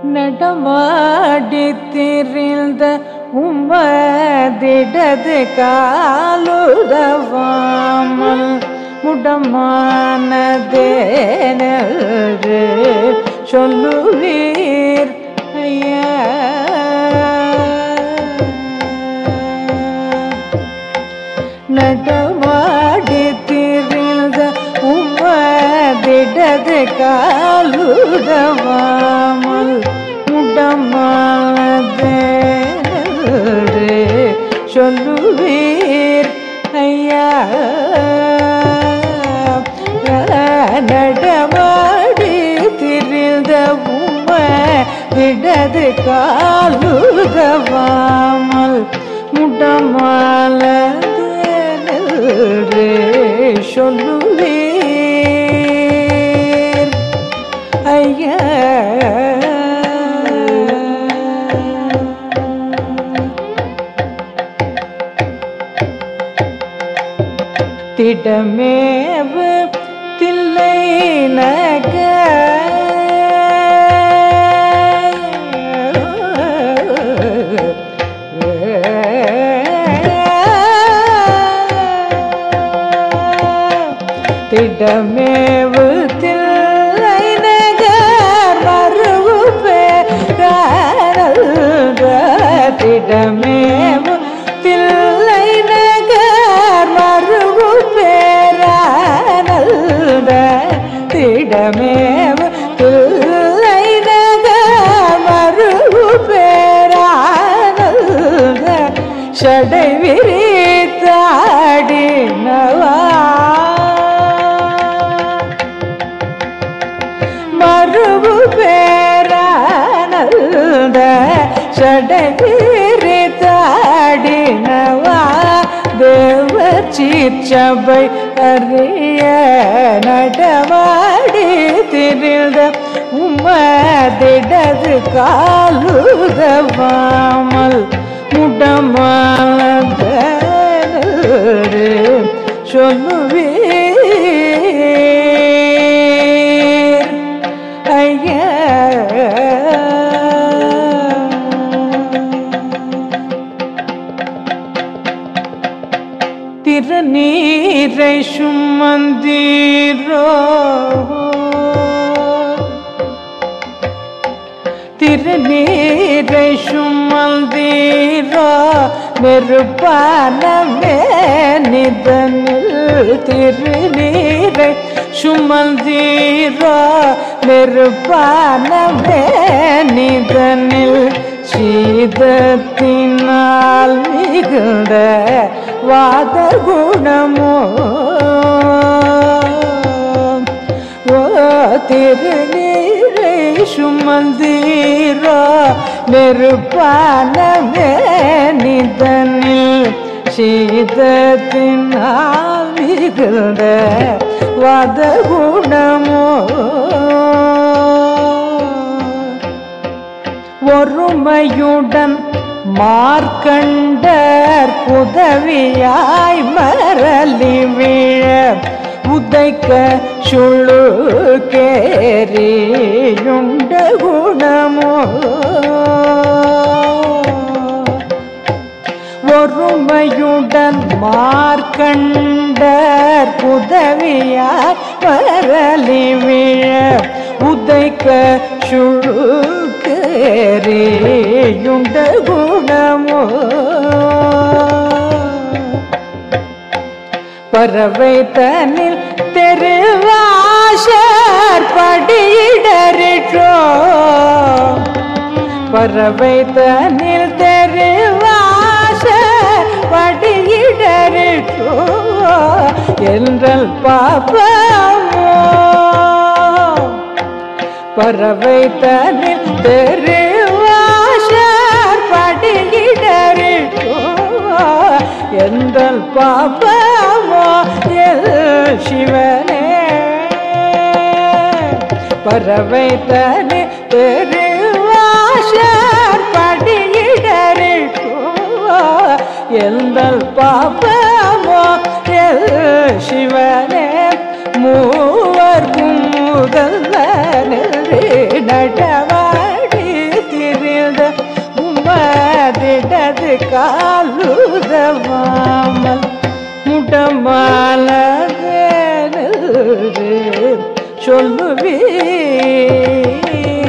நடமாடி திரிந்த உம்மதிடது காலுதவாமல் முடமானதேனென்று சொல்லுவீர் ஐயா நடமாடி திரிந்த உம்மதிடது காலுதவாமல் முடமானதேனென்று சொல்லுவீர் ஐயா நடமாடி திரிந்த உம்ம விடது காலுதவாமல் முடமாலதேனென்று சொல்லுவீர் ஐயா திடமேவு தில்லை நக திடமேவு தில்லை நகர் மருவு பேரல்க திடமேவு தில்லை நகர் மருவு பேரல்க திடமேவு தில்லை நகர் மருவு பேரல்க ஷடை விரித்தாடினவா மறுபு பேரானந்த ஷடகிரி தாடினவா தேவ சீர்ச்சபை அறிய நடமாடி திரிந்த உம்மதிடது காலுதவாமல் முடமானது சொல்லுவீர் ஐயா திருநீரை சுமந்தீரோ திருநீரை சுமந்தீரோ நெருப்பானமே நிதனில் திருநீரை சுமந்தீரோ நெருப்பானமே நிதனில் சீதத்தினால் மிகுந்த வாத குணமோ ஓ திருநீரை சுமந்தீரோ நெருப்பானமே நிதனில் சீதத்தினால் மிகுந்த வாத குணமோ ஒருமையுடன் மார்க்கண்டர் புதவியாய் மரலி விழ உதைக்க சுழு கேரியுண்ட குணமோ ஒருமையுடன் மார்க்கண்டர் புதவியார் வரலி விழ உதைக்க சுழுக்கேறியுண்ட குணமோ பறவை தனில் தெருவாசர் படியிடறிற்றோ பறவை தனில் தெருவாசர் படியிடறிற்றோ என்றல் பாப்பமோ பறவை தனில் தெருவாசர் படியிடறிற்றோ எந்தல் பாப்பமோ எல் சிவனே பறவை தனி தெருவாசர் படியிடறிற்றோ எந்தல் பாப்பமோ எல் சிவனே மூவர்க்கும் முதல்வனே நடவாடி காலுதவாமல் முடமானதே சொல்லுவீர்